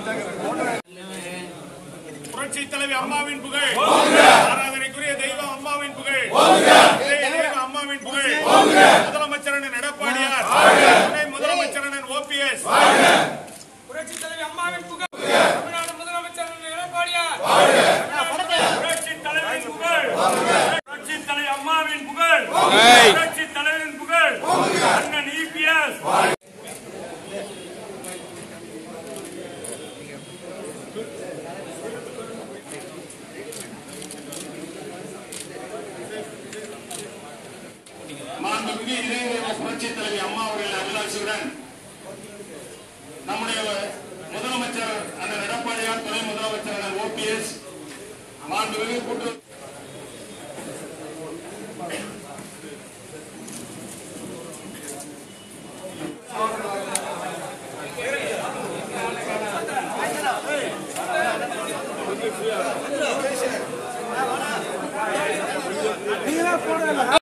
புரட்சி தலைவி அம்மாவின் புகழ் ஆராதனைக்குரிய தெய்வம் அம்மாவின் புகழ் இதய தெய்வம் அம்மாவின் புகழ் முதலமைச்சர் அண்ணன் எடப்பாடியார் துணை முதலமைச்சர் அண்ணன் ஓபிஎஸ் புரட்சி தலைவி அம்மாவின் புகழ் தமிழ்நாடு முதலமைச்சர் எடப்பாடியார் புரட்சி தலைவின் புகழ் புரட்சி தலைவி அம்மாவின் புகழ் புரட்சி தலைவின் புகழ் அண்ணன் இபிஎஸ் மாண்புமிகு இதய புரட்சி தலைவி அம்மா அவர்கள் அருளாட்சியுடன் நம்முடைய முதலமைச்சர் அண்ணன் எடப்பாடியார் துணை முதலமைச்சர் அண்ணன் ஓபிஎஸ் மாண்புமிகு கூட்டு